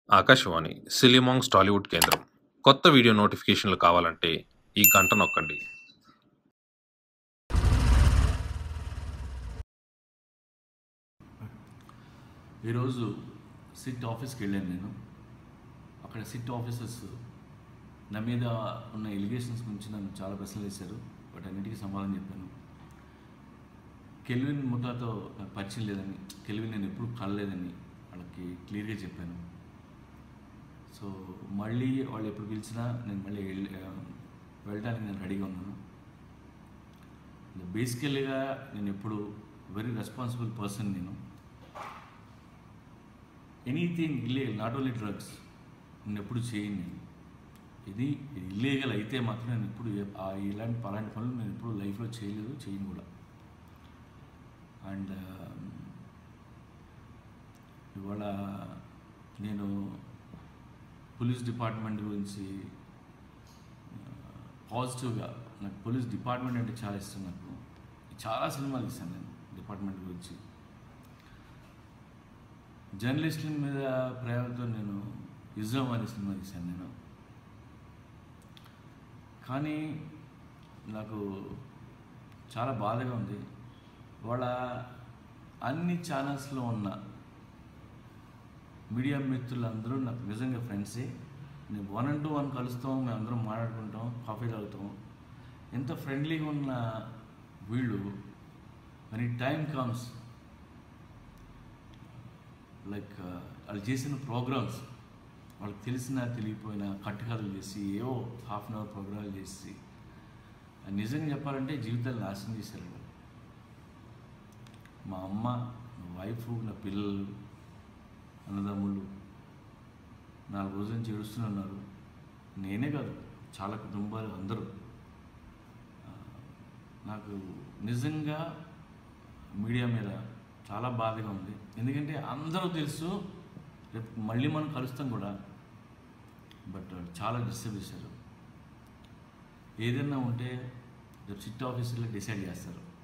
ఆకాశవాణి సిలిమాంగ్స్ టాలీవుడ్ కేంద్రం కొత్త వీడియో నోటిఫికేషన్లు కావాలంటే ఈ గంట నొక్కండి ఈరోజు సిట్ ఆఫీస్కి వెళ్ళాను నేను అక్కడ సిట్ ఆఫీసర్స్ నా మీద ఉన్న ఎలిగేషన్స్ గురించి నన్ను చాలా ప్రశ్నలు వేశారు బట్ అన్నిటికీ సమాధానం చెప్పాను కెల్విన్ ముఠాతో నాకు పరిచయం లేదని కెల్విన్ నేను ఎప్పుడు కలలేదని వాళ్ళకి క్లియర్గా చెప్పాను సో మళ్ళీ వాళ్ళు ఎప్పుడు పిలిచినా నేను మళ్ళీ వెళ్ళి ఆ, వెళ్ళడానికి నేను రెడీగా ఉన్నాను బేసికల్గా నేను ఎప్పుడు వెరీ రెస్పాన్సిబుల్ పర్సన్ నేను anything illegal not only drugs నేను ఎప్పుడు చేయను నేను ఇది ఇల్లీగల్ అయితే మాత్రం నేను ఎప్పుడు ఏ- ఆ ఇలాంటి అలాంటి పనులు నేను ఎప్పుడు లైఫ్లో చేయలేదు చేయను కూడా అండ్ ఇవాళ నేను పోలీస్ డిపార్ట్మెంట్ గురించి పాజిటివ్గా నాకు పోలీస్ డిపార్ట్మెంట్ అంటే చాలా ఇష్టం నాకు చాలా సినిమాలు ఇస్తాను నేను డిపార్ట్మెంట్ గురించి జర్నలిస్టుల మీద ప్రేమతో నేను ఇజ్జం అనే సినిమా తీశాను నేను కానీ నాకు చాలా బాధగా ఉంది వాళ్ళ అన్ని ఛానల్స్లో ఉన్న మీడియా మిత్రులందరూ నాకు నిజంగా ఫ్రెండ్సే నేను వన్ అండ్ టూ వన్ కలుస్తాం మేము అందరం మాట్లాడుకుంటాం కాఫీ తాగుతాం ఎంత ఫ్రెండ్లీగా ఉన్న వీళ్ళు అని టైం కమ్స్ లైక్ వాళ్ళు చేసిన ప్రోగ్రామ్స్ వాళ్ళకి తెలిసిన తెలియపోయిన కట్టుకథలు చేసి ఏవో హాఫ్ అన్ అవర్ ప్రోగ్రాలు చేసి అది నిజంగా చెప్పాలంటే జీవితాలు నాశనం చేశారు వాళ్ళు. మా అమ్మ నా వైఫ్ నా పిల్లలు అన్నదమ్ముళ్ళు నాలుగు రోజుల నుంచి ఏడుస్తూనే ఉన్నారు నేనే కాదు చాలా కుటుంబాలు అందరూ ఆ, నాకు నిజంగా మీడియా మీద చాలా బాధగా ఉంది ఎందుకంటే అందరూ తెలుసు రేపు మళ్ళీ మనం కలుస్తాం కూడా బట్ చాలా డిస్టర్బ్ చేశారు ఏదైనా ఉంటే రేపు సిట్ ఆఫీసులో డిసైడ్ చేస్తారు